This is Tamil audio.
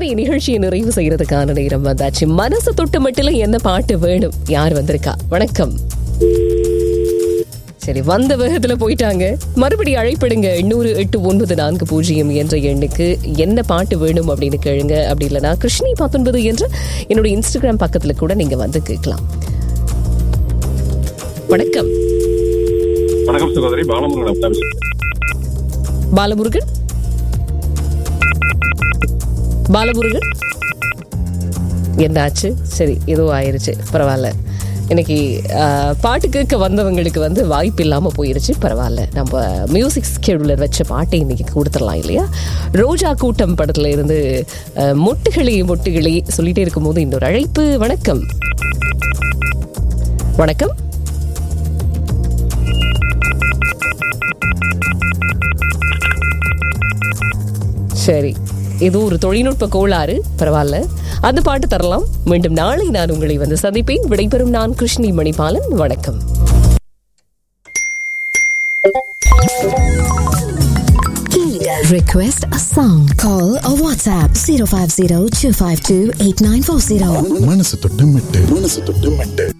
சரி நிகழ்ச்சியை நிறைவு செய்யறதுக்கான நேரம் வந்தாச்சு மனசு தொட்டு மட்டும் என்ன பாட்டு வேணும் யார் வந்திருக்கா வணக்கம் சரி வந்த வேகத்துல போயிட்டாங்க மறுபடி அழைப்பிடுங்க எண்ணூறு எட்டு ஒன்பது நான்கு பூஜ்ஜியம் என்ற எண்ணுக்கு என்ன பாட்டு வேணும் அப்படின்னு கேளுங்க அப்படி இல்லைனா கிருஷ்ணி பத்தொன்பது என்ற என்னோட இன்ஸ்டாகிராம் பக்கத்துல கூட நீங்க வந்து கேட்கலாம் வணக்கம் வணக்கம் சகோதரி பாலமுருகன் அப்பா பேசுறேன். பாலமுருகன் பாலமுருகன் என்னாச்சு சரி ஏதோ ஆயிருச்சு பரவாயில்ல இன்னைக்கு ஆஹ், பாட்டு கேட்க வந்தவங்களுக்கு வந்து வாய்ப்பு இல்லாமல் போயிருச்சு பரவாயில்ல நம்ம மியூசிக் ஸ்கெடியூலர் வச்ச பாட்டை இன்னைக்கு கொடுத்துடலாம் இல்லையா ரோஜா கூட்டம் படத்துல இருந்து ஆஹ், மொட்டுகளே மொட்டுகளே சொல்லிட்டே இருக்கும்போது இன்னொரு அழைப்பு வணக்கம் வணக்கம் சரி இது ஒரு தொழில்நுட்ப கோளாறு பரவாயில்ல அந்த பாட்டு தரலாம் மீண்டும் நாளை நான் உங்களை வந்து சந்திப்பேன் விடைபெறும் நான் கிருஷ்ணி மணிபாலன் வணக்கம் Request a song. Call or WhatsApp 050 252 8940. மனசு தொட்டு மெட்டு மனசு தொட்டு மெட்டு